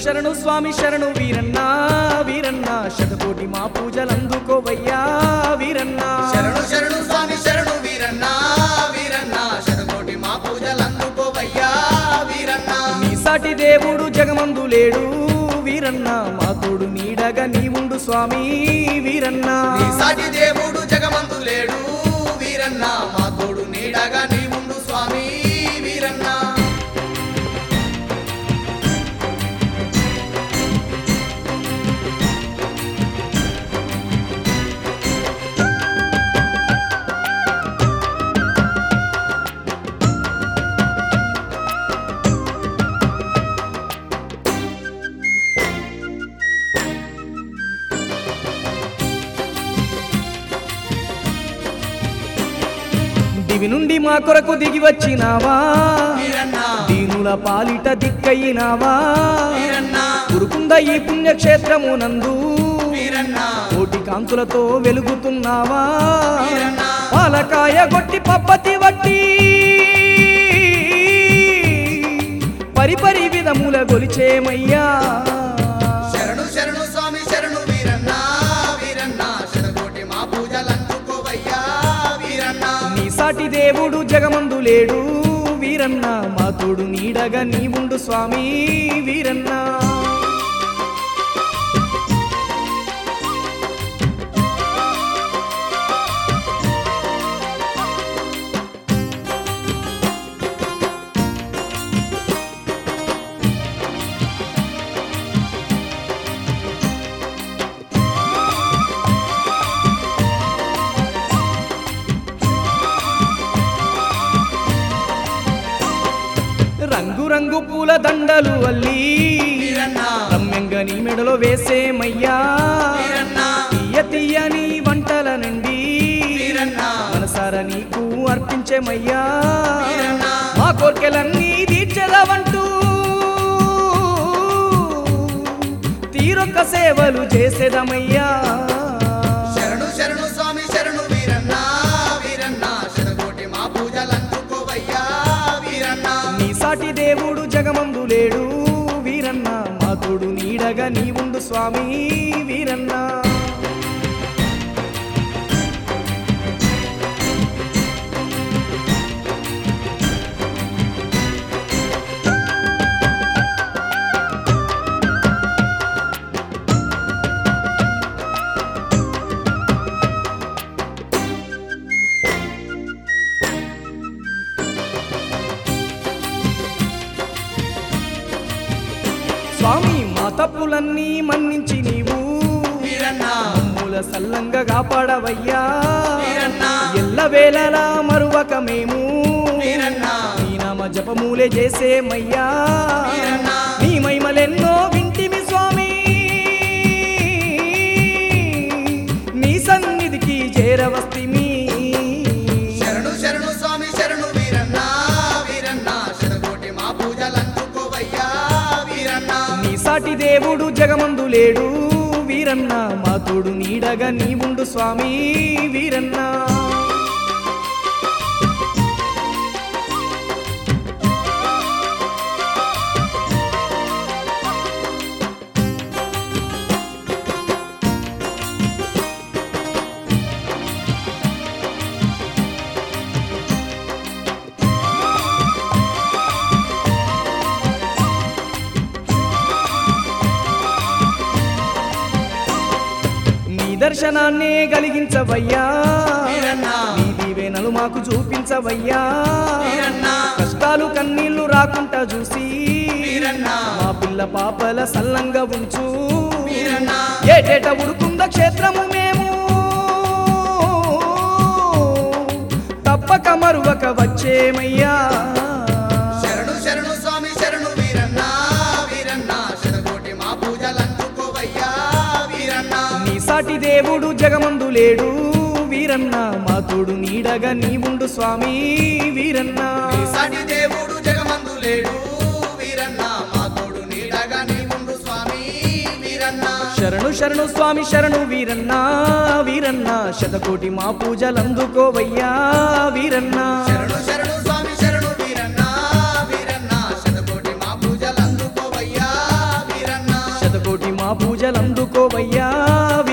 శరణు స్వామి శరణు వీరన్న వీరన్న శతకోటి మా పూజలందుకోవయ్యా వీరన్న శరణు శరణు స్వామి శరణు వీరన్న వీరన్న శతకోటి మా పూజలందుకోవయ్యా వీరన్న నీ సాటి దేవుడు జగమందు లేడు వీరన్న మా తోడు నీడగా నీ ఉండు స్వామి వీరన్న నీ సాటి దేవుడు జగమందు లేడు వీరన్న మా తోడు నీడగా నీ ముందు స్వామి వీరన్న దివి నుండి మా కొరకు దిగి వచ్చినావా వీరన్న దీనుల పాలిట దిక్కయినావా వీరన్న కురుకుంద ఈ పుణ్యక్షేత్రము నందు వీరన్న కోటి కాంతులతో వెలుగుతున్నావా వీరన్న పాలకాయ గొట్టి పప్పతి వట్టి పరిపరి విధముల గొలిచేమయ్యా శరణు శరణు స్వామి శరణు వీరన్న వీరన్న శతకోటి మా పూజలందుకోవయ్యా వీరన్న నీ సాటి దేవుడు జగమందు లేడు వీరన్న మా తోడు నీడగా నీ ఉండు స్వామి వీరన్న రంగు రంగు పూల దండలు అల్లి వీరన్న రమ్యంగా నీ మెడలో వేసేమయ్యా వీరన్న తీయ తీయని వంటల నుండి వీరన్న మనసార నీకు అర్పించేమయ్యా వీరన్న మా కోర్కెలన్నీ తీర్చదవంటూ తీరొక్క సేవలు చేసేదమయ్యా శరణు శరణు స్వామి శరణు వీరన్న వీరన్న శతకోటి మా పూజలందుకోవయ్యా వీరన్న నీ సాటి దేవుడు జగమందు లేడు వీరన్న మా తోడు నీడగా నీ ఉండు స్వామి వీరన్న స్వామి మా తప్పులన్నీ మన్నించి నీవు వీరన్న మూల సల్లంగా కాపాడవయ్యా వీరన్న ఎల్లవేళలా మరువక మేము వీరన్న నీ నామ జపమూలే చేసేమయ్యా వీరన్న నీ మహిమలెన్నో వింటిమి స్వామి నీ సన్నిధికి చేరవస్తిమి శరణు శరణు స్వామి శరణు వీరన్న వీరన్న శతకోటి మా పూజలందుకోవయ్యా వీరన్న నీ సాటి దేవుడు జగమందు లేడు వీరన్న మా తోడు నీడగా నీ ఉండు స్వామి వీరన్న నీ దర్శనాన్నే కలిగించవయ్యా వీరన్న నీ దీవెనలు మాకు చూపించవయ్యా వీరన్న కష్టాలు కన్నీళ్లు రాకుండా చూసి వీరన్న మా పిల్ల పాపల సల్లంగా ఉంచు వీరన్న ఏటేట ఉడుకుంద క్షేత్రము మేము తప్పక మరువక వచ్చేమయ్యా శరణు శరణు స్వామి శరణు వీరన్న వీరన్న శతకోటి మా పూజలందుకోవయ్యా వీరన్న నీ సాటి దేవుడు జగమందు లేడు వీరన్న మా తోడు నీడగా నీ ఉండు స్వామి వీరన్న నీ సాటి దేవుడు జగమందు లేడు వీరన్న మా తోడు నీడగా నీ ముందు స్వామి వీరన్న శరణు శరణు స్వామి శరణు వీరన్న వీరన్న శతకోటి మా పూజలందుకోవయ్యా వీరన్న శరణు శరణు స్వామి శరణు వీరన్న వీరన్న శతకోటి మా పూజలందుకోవయ్యా వీరన్న పూజలందుకోవయ్యా